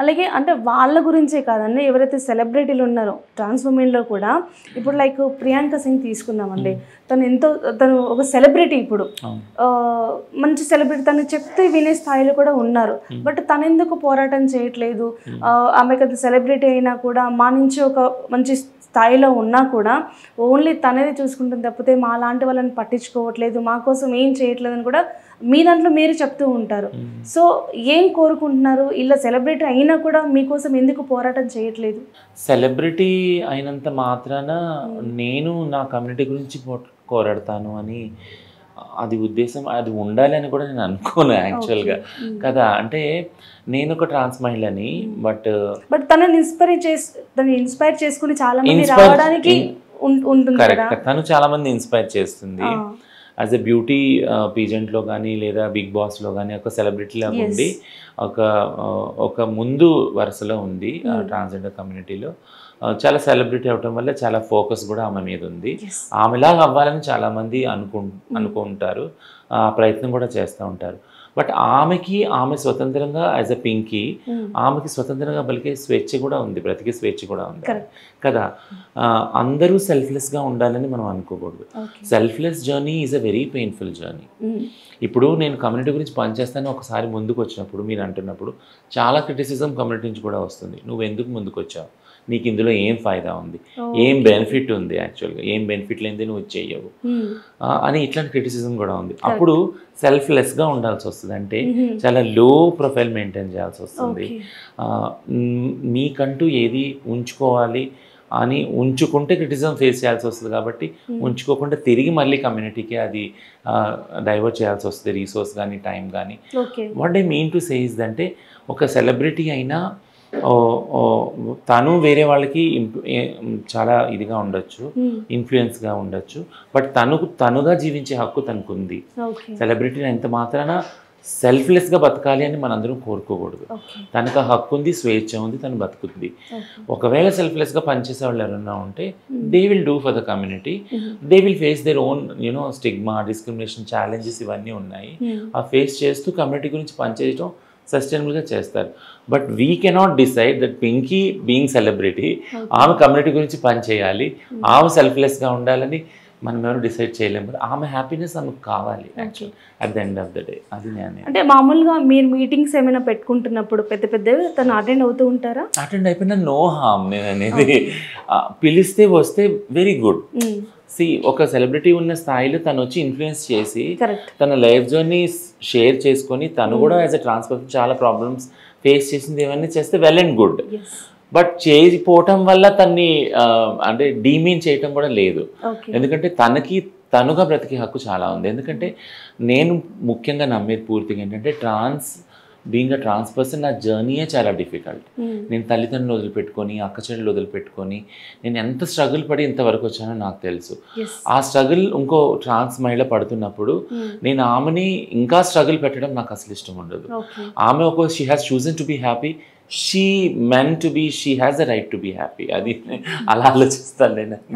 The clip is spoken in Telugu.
అలాగే అంటే వాళ్ళ గురించే కాదండి ఎవరైతే సెలబ్రిటీలు ఉన్నారో ట్రాన్స్ ఉమెన్లో కూడా ఇప్పుడు లైక్ ప్రియాంక సింగ్ తీసుకుందామండి తను ఎంతో తను ఒక సెలబ్రిటీ ఇప్పుడు అవును. ఆ, మంచి సెలబ్రిటీ తను చెప్తే వినే స్థాయిలో కూడా ఉన్నారు బట్ తను ఎందుకు పోరాటం చేయట్లేదు ఆ, ఆమెకు అది సెలబ్రిటీ అయినా కూడా మా నుంచి ఒక మంచి స్థాయిలో ఉన్నా కూడా ఓన్లీ తనదే చూసుకుంటుంది తప్పితే మా లాంటి వాళ్ళని పట్టించుకోవట్లేదు మా కోసం ఏం చేయట్లేదు అని కూడా మీ దాంట్లో మీరు చెప్తూ ఉంటారు సో ఏం కోరుకుంటున్నారు ఇలా సెలబ్రిటీ అయినా కూడా మీకోసం ఎందుకు పోరాటం చేయట్లేదు సెలబ్రిటీ అయినంత మాత్రాన నేను నా కమ్యూనిటీ గురించి పో- పోరాడతాను అని అది ఉద్దేశం అది ఉండాలి అని కూడా నేను అనుకోను యాక్చువల్గా కదా అంటే నేను ఒక ట్రాన్స్ మహిళని బట్ బట్ తనని ఇన్స్పైర్ చేసి తనని ఇన్స్పైర్ చేసుకుని చాలా మంది Inspire- రావడానికి ఉం- ఉంటుంది కదా కరెక్ట్ తను చాలా మంది ఇన్స్పైర్ చేస్తుంది ఆ. యాజ్ ఎ బ్యూటీ పీజెంట్లో కానీ లేదా బిగ్ బాస్లో కానీ ఒక సెలబ్రిటీ లాగా Yes. ఉండి ఒక ఆ, ఒక ముందు వరుసలో ఉంది ట్రాన్స్జెండర్ కమ్యూనిటీలో చాలా సెలబ్రిటీ అవటం వల్ల చాలా ఫోకస్ కూడా ఆమె మీద ఉంది Yes. ఆమెలాగా అవ్వాలని చాలామంది అనుకు అనుకుంటారు ఆ ప్రయత్నం కూడా చేస్తూ ఉంటారు బట్ ఆమెకి ఆమె స్వతంత్రంగా యాజ్ ఎ పింకీ Mm. ఆమెకి స్వతంత్రంగా పలికే స్వేచ్ఛ కూడా ఉంది బ్రతికే స్వేచ్ఛ కూడా ఉంది Correct. కదా ఆ, అందరూ సెల్ఫ్లెస్గా ఉండాలని మనం అనుకోకూడదు Okay. Selfless journey is a very painful journey Mm. ఇప్పుడు నేను కమ్యూనిటీ గురించి పనిచేస్తాను ఒకసారి ముందుకు వచ్చినప్పుడు మీరు అంటున్నప్పుడు చాలా క్రిటిసిజం కమ్యూనిటీ నుంచి కూడా వస్తుంది నువ్వు ఎందుకు ముందుకు వచ్చావు నీకు ఇందులో ఏం ఫాయిదా ఉంది ఏం బెనిఫిట్ ఉంది యాక్చువల్గా ఏం బెనిఫిట్ లేనిది నువ్వు చెయ్యవు Mm. ఆ, అని ఇట్లాంటి క్రిటిసిజం కూడా ఉంది అప్పుడు సెల్ఫ్లెస్గా ఉండాల్సి వస్తుంది అంటే Mhm. చాలా లో ప్రొఫైల్ మెయింటైన్ చేయాల్సి వస్తుంది Okay. ఆ, మ్, మీకంటూ ఏది ఉంచుకోవాలి అని ఉంచుకుంటే క్రిటిసిజం ఫేస్ చేయాల్సి వస్తుంది కాబట్టి ఉంచుకోకుండా తిరిగి మళ్ళీ కమ్యూనిటీకి అది డైవర్ట్ చేయాల్సి వస్తుంది రీసోర్స్ కానీ టైం కానీ Okay. What I mean to says అంటే ఒక సెలబ్రిటీ అయినా ఓ, ఓ, తను వేరే వాళ్ళకి ఇంప్- ఏ- చాలా ఇదిగా ఉండొచ్చు Mm. ఇన్ఫ్లుయెన్స్గా ఉండొచ్చు బట్ తను తనుగా జీవించే హక్కు తనకుంది Okay. సెలబ్రిటీ ఎంత మాత్రాన సెల్ఫ్లెస్గా బతకాలి అని మనందరం కోరుకోకూడదు Okay. తనకు ఆ హక్కు ఉంది స్వేచ్ఛ ఉంది తను బతుకుతుంది Okay. ఒకవేళ సెల్ఫ్లెస్గా పనిచేసే వాళ్ళు ఎవరన్నా ఉంటే they will do for the community Mhm. They will face their own you know stigma discrimination challenges ఇవన్నీ ఉన్నాయి Mm. ఆ ఫేస్ చేస్తూ కమ్యూనిటీ గురించి పనిచేయడం సస్టైనబుల్గా చేస్తారు but we cannot decide that Pinky being celebrity ఆమె కమ్యూనిటీ గురించి పనిచేయాలి ఆమె సెల్ఫ్లెస్గా ఉండాలని మనం ఎవరు డిసైడ్ చేయలేము But ఆమె హ్యాపీనెస్ ఆమెకు కావాలి actual at the end of the day అది నేను అంటే మామూలుగా మీరు మీటింగ్స్ ఏమైనా పెట్టుకుంటున్నప్పుడు పెద్ద పెద్దవి తను అటెండ్ అవుతూ ఉంటారా అటెండ్ అయిపోయినా నో హామ్ నేను అనేది ఆ, పిలిస్తే వస్తే వెరీ గుడ్ సి ఒక సెలబ్రిటీ ఉన్న స్థాయిలో తను వచ్చి ఇన్ఫ్లుయెన్స్ చేసి కరెక్ట్ తన లైఫ్ జర్నీ షేర్ చేసుకొని తను కూడా యాజ్ అ ట్రాన్స్ఫర్ చాలా ప్రాబ్లమ్స్ ఫేస్ చేసింది ఇవన్నీ చేస్తే వెల్ అండ్ గుడ్ ఎస్ బట్ చేయకపోవటం వల్ల తన్ని ఆ, అంటే డీమీన్ చేయటం కూడా లేదు ఓకే ఎందుకంటే తనకి తనుగా బ్రతికే హక్కు చాలా ఉంది ఎందుకంటే నేను ముఖ్యంగా నమ్మేది పూర్తిగా ఏంటంటే ట్రాన్స్ బీయింగ్ అ ట్రాన్స్ పర్సన్ నా జర్నీయే చాలా డిఫికల్ట్ నేను తల్లిదండ్రులు వదిలిపెట్టుకొని అక్క చెల్లెలు వదిలిపెట్టుకొని నేను ఎంత స్ట్రగుల్ పడి ఇంతవరకు వచ్చానో నాకు తెలుసు ఎస్ ఆ స్ట్రగుల్ ఇంకో ట్రాన్స్ మహిళ పడుతున్నప్పుడు నేను ఆమెని ఇంకా స్ట్రగుల్ పెట్టడం నాకు అసలు ఇష్టం ఉండదు ఓకే ఆమె ఒక she has chosen to be happy she meant to be she has the right to be happy అది అలా ఆలోచిస్తాను నేను